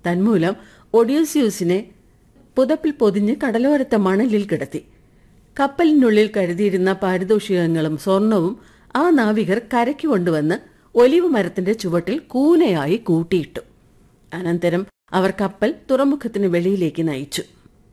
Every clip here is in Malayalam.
തന്മൂലം ഒഡിയോസ്യൂസിനെ പുതപ്പിൽ പൊതിഞ്ഞ് കടലോരത്തെ മണലിൽ കിടത്തി കപ്പലിനുള്ളിൽ കരുതിയിരുന്ന പാരിതോഷികങ്ങളും സ്വർണവും ആ നാവികർ കരയ്ക്ക് കൊണ്ടുവന്ന് ഒലിവ് മരത്തിന്റെ ചുവട്ടിൽ കൂനയായി കൂട്ടിയിട്ടു അനന്തരം അവർ കപ്പൽ തുറമുഖത്തിന് വെളിയിലേക്ക് നയിച്ചു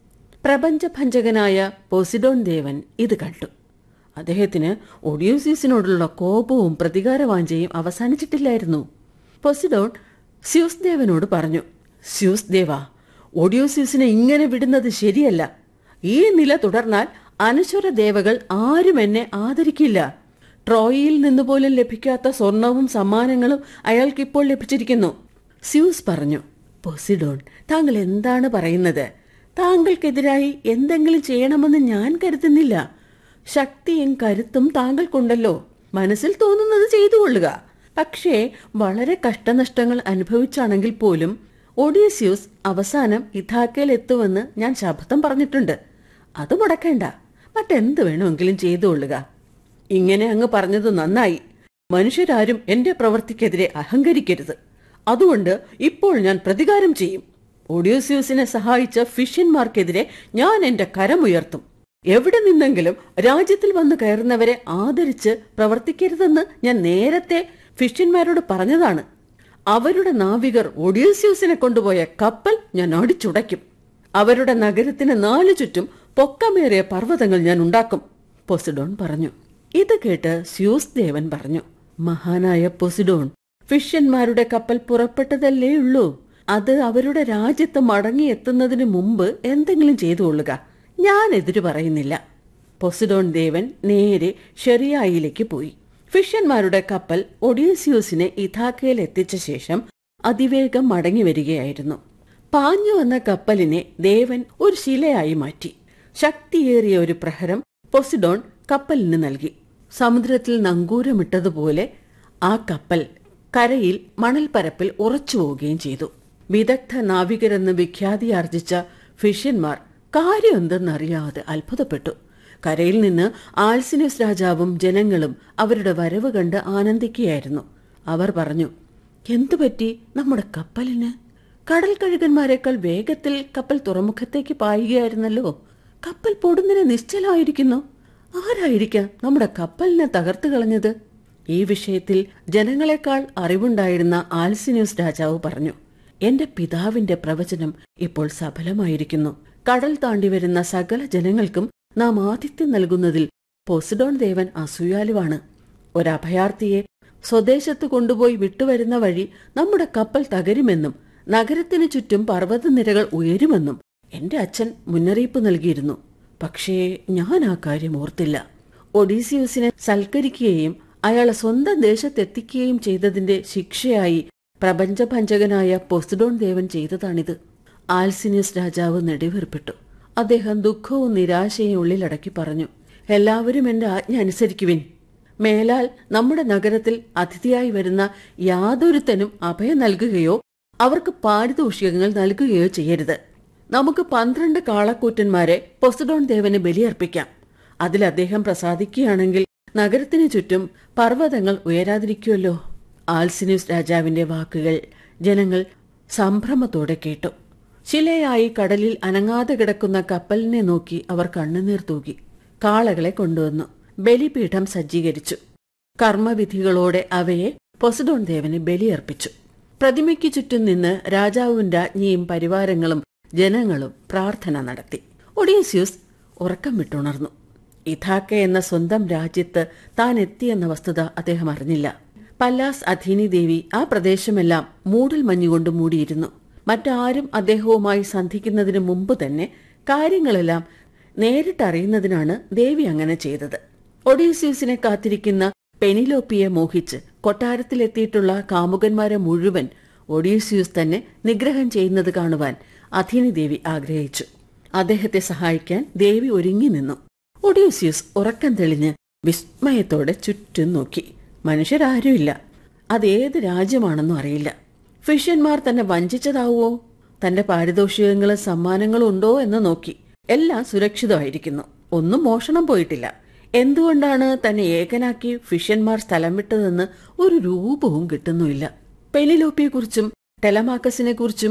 പ്രപഞ്ചഭഞ്ചകനായ പോസിഡോൺ ദേവൻ ഇത് കണ്ടു അദ്ദേഹത്തിന് ഒഡിയോസിസിനോടുള്ള കോപവും പ്രതികാരവാഞ്ചയും അവസാനിച്ചിട്ടില്ലായിരുന്നു പൊസിഡോൺ സ്യൂസ് ദേവനോട് പറഞ്ഞു സ്യൂസ് ദേവ ഒഡിയോസിസിനെ ഇങ്ങനെ വിടുന്നത് ശരിയല്ല ഈ നില തുടർന്നാൽ അനശ്വര ദേവകൾ ആരും എന്നെ ആദരിക്കില്ല ട്രോയിയിൽ നിന്ന് പോലും ലഭിക്കാത്ത സ്വർണവും സമ്മാനങ്ങളും അയാൾക്കിപ്പോൾ ലഭിച്ചിരിക്കുന്നു സ്യൂസ് പറഞ്ഞു പൊസിഡോൺ താങ്കൾ എന്താണ് പറയുന്നത് താങ്കൾക്കെതിരായി എന്തെങ്കിലും ചെയ്യണമെന്ന് ഞാൻ കരുതുന്നില്ല ശക്തിയും കരുത്തും താങ്കൾക്കുണ്ടല്ലോ മനസ്സിൽ തോന്നുന്നത് ചെയ്തുകൊള്ളുക പക്ഷേ വളരെ കഷ്ടനഷ്ടങ്ങൾ അനുഭവിച്ചാണെങ്കിൽ പോലും ഒഡീസ്യൂസ് അവസാനം ഇഥാക്കയിൽ എത്തുമെന്ന് ഞാൻ ശബ്ദം പറഞ്ഞിട്ടുണ്ട് അത് മുടക്കേണ്ട മറ്റെന്ത് വേണമെങ്കിലും ചെയ്തുകൊള്ളുക ഇങ്ങനെ അങ്ങ് പറഞ്ഞത് നന്നായി മനുഷ്യരാരും എന്റെ പ്രവൃത്തിക്കെതിരെ അഹങ്കരിക്കരുത് അതുകൊണ്ട് ഇപ്പോൾ ഞാൻ പ്രതികാരം ചെയ്യും ഒഡ്യൂസ്യൂസിനെ സഹായിച്ച ഫിഷ്യന്മാർക്കെതിരെ ഞാൻ എന്റെ കരമുയർത്തും എവിടെ നിന്നെങ്കിലും രാജ്യത്തിൽ വന്നു കയറുന്നവരെ ആദരിച്ച് പ്രവർത്തിക്കരുതെന്ന് ഞാൻ നേരത്തെ ഫിഷ്യന്മാരോട് പറഞ്ഞതാണ് അവരുടെ നാവികർ ഒഡ്യൂസ്യൂസിനെ കൊണ്ടുപോയ കപ്പൽ ഞാൻ അടിച്ചുടയ്ക്കും അവരുടെ നഗരത്തിന് നാലു ചുറ്റും പൊക്കമേറിയ പർവ്വതങ്ങൾ ഞാൻ ഉണ്ടാക്കും പൊസിഡോൺ പറഞ്ഞു ഇത് കേട്ട് സ്യൂസ് ദേവൻ പറഞ്ഞു മഹാനായ പൊസിഡോൺ ഫിഷ്യന്മാരുടെ കപ്പൽ പുറപ്പെട്ടതല്ലേ ഉള്ളൂ അത് അവരുടെ രാജ്യത്ത് മടങ്ങിയെത്തുന്നതിന് മുമ്പ് എന്തെങ്കിലും ചെയ്തുകൊള്ളുക ഞാൻ എതിരു പറയുന്നില്ല പൊസിഡോൺ ദേവൻ നേരെ ഷെറിയായിലേക്ക് പോയി ഫിഷ്യന്മാരുടെ കപ്പൽ ഒഡീസ്യൂസിനെ ഇഥാക്കയിൽ എത്തിച്ച ശേഷം അതിവേഗം മടങ്ങി വരികയായിരുന്നു പാഞ്ഞു വന്ന കപ്പലിനെ ദേവൻ ഒരു ശിലയായി മാറ്റി ശക്തിയേറിയ ഒരു പ്രഹരം പൊസിഡോൺ കപ്പലിന് നൽകി സമുദ്രത്തിൽ നങ്കൂരമിട്ടതുപോലെ ആ കപ്പൽ കരയിൽ മണൽപ്പരപ്പിൽ ഉറച്ചു പോവുകയും ചെയ്തു വിദഗ്ധ നാവികരെന്ന് വിഖ്യാതിയാർജിച്ച ഫിഷ്യന്മാർ കാര്യം എന്തെന്നറിയാതെ അത്ഭുതപ്പെട്ടു കരയിൽ നിന്ന് ആൽസിനസ് രാജാവും ജനങ്ങളും അവരുടെ വരവ് കണ്ട് ആനന്ദിക്കുകയായിരുന്നു അവർ പറഞ്ഞു എന്തുപറ്റി നമ്മുടെ കപ്പലിന് കടൽ കഴുകന്മാരെക്കാൾ വേഗത്തിൽ കപ്പൽ തുറമുഖത്തേക്ക് പായുകയായിരുന്നല്ലോ കപ്പൽ പൊടുന്നതിന് നിശ്ചലമായിരിക്കുന്നു ആരായിരിക്കാം നമ്മുടെ കപ്പലിനെ തകർത്തു കളഞ്ഞത് ഈ വിഷയത്തിൽ ജനങ്ങളെക്കാൾ അറിവുണ്ടായിരുന്ന ആൽസിന്യൂസ് രാജാവ് പറഞ്ഞു എന്റെ പിതാവിന്റെ പ്രവചനം ഇപ്പോൾ സഫലമായിരിക്കുന്നു കടൽ താണ്ടി വരുന്ന സകല ജനങ്ങൾക്കും നാം ആതിഥ്യം നൽകുന്നതിൽ പോസിഡോൺ ദേവൻ അസൂയാലുവാണ് ഒരഭയാർത്ഥിയെ സ്വദേശത്ത് കൊണ്ടുപോയി വിട്ടുവരുന്ന വഴി നമ്മുടെ കപ്പൽ തകരുമെന്നും നഗരത്തിനു ചുറ്റും പർവ്വതനിരകൾ ഉയരുമെന്നും എന്റെ അച്ഛൻ മുന്നറിയിപ്പ് നൽകിയിരുന്നു പക്ഷേ ഞാൻ ആ കാര്യം ഓർത്തില്ല ഒഡീസിയൂസിനെ സൽക്കരിക്കുകയും അയാളെ സ്വന്തം ദേശത്തെത്തിക്കുകയും ചെയ്തതിന്റെ ശിക്ഷയായി പ്രപഞ്ചഭഞ്ചകനായ പൊസിഡോൺ ദേവൻ ചെയ്തതാണിത് ആൽസിനിയസ് രാജാവ് നെടിവേർപ്പെട്ടു അദ്ദേഹം ദുഃഖവും നിരാശയും ഉള്ളിലടക്കി പറഞ്ഞു എല്ലാവരും എന്റെ ആജ്ഞ അനുസരിക്കുവിൻ മേലാൽ നമ്മുടെ നഗരത്തിൽ അതിഥിയായി വരുന്ന യാതൊരുത്തനും അഭയം നൽകുകയോ അവർക്ക് പാരിതോഷികങ്ങൾ നൽകുകയോ ചെയ്യരുത് നമുക്ക് പന്ത്രണ്ട് കാളക്കൂറ്റന്മാരെ പൊസഡോൺ ദേവന് ബലിയർപ്പിക്കാം അതിൽ അദ്ദേഹം പ്രസാദിക്കുകയാണെങ്കിൽ നഗരത്തിനു ചുറ്റും പർവ്വതങ്ങൾ ഉയരാതിരിക്കുമല്ലോ ആൽസിനൂസ് രാജാവിന്റെ വാക്കുകൾ ജനങ്ങൾ സംഭ്രമത്തോടെ കേട്ടു ശിലയായി കടലിൽ അനങ്ങാതെ കിടക്കുന്ന കപ്പലിനെ നോക്കി അവർ കണ്ണുനീർ തൂകി കാളകളെ കൊണ്ടുവന്നു ബലിപീഠം സജ്ജീകരിച്ചു കർമ്മവിധികളോടെ അവയെ പൊസഡോൺ ദേവന് ബലിയർപ്പിച്ചു പ്രതിമയ്ക്ക് ചുറ്റും നിന്ന് രാജാവും രാജ്ഞിയും പരിവാരങ്ങളും ജനങ്ങളും പ്രാർത്ഥന നടത്തി ഒഡീസ്യൂസ് ഉറക്കം വിട്ടുണർന്നു ഇഥാക്ക എന്ന സ്വന്തം രാജ്യത്ത് താൻ എത്തിയെന്ന വസ്തുത അദ്ദേഹം അറിഞ്ഞില്ല പല്ലാസ് അധീനി ദേവി ആ പ്രദേശമെല്ലാം മൂടൽ മഞ്ഞുകൊണ്ട് മൂടിയിരുന്നു മറ്റാരും അദ്ദേഹവുമായി സന്ധിക്കുന്നതിന് മുമ്പ് തന്നെ കാര്യങ്ങളെല്ലാം നേരിട്ടറിയുന്നതിനാണ് ദേവി അങ്ങനെ ചെയ്തത് ഒഡീസ്യൂസിനെ കാത്തിരിക്കുന്ന പെനിലോപ്പിയെ മോഹിച്ച് കൊട്ടാരത്തിലെത്തിയിട്ടുള്ള കാമുകന്മാരെ മുഴുവൻ ഒഡീസ്യൂസ് തന്നെ നിഗ്രഹം ചെയ്യുന്നത് കാണുവാൻ അഥീനി ദേവി ആഗ്രഹിച്ചു അദ്ദേഹത്തെ സഹായിക്കാൻ ദേവി ഒരുങ്ങി നിന്നു ഒഡീസ്യൂസ് ഉറക്കം തെളിഞ്ഞ് വിസ്മയത്തോടെ ചുറ്റും നോക്കി മനുഷ്യരാരുമില്ല അതേത് രാജ്യമാണെന്നും അറിയില്ല ഫിഷ്യന്മാർ തന്നെ വഞ്ചിച്ചതാവോ തന്റെ പാരിതോഷികങ്ങളും സമ്മാനങ്ങളും ഉണ്ടോ എന്ന് നോക്കി എല്ലാം സുരക്ഷിതമായിരിക്കുന്നു ഒന്നും മോഷണം പോയിട്ടില്ല എന്തുകൊണ്ടാണ് തന്നെ ഏകനാക്കി ഫിഷ്യന്മാർ സ്ഥലം വിട്ടതെന്ന് ഒരു രൂപവും കിട്ടുന്നുമില്ല പെനിലോപ്പിയെക്കുറിച്ചും ടെലമാക്കസിനെ കുറിച്ചും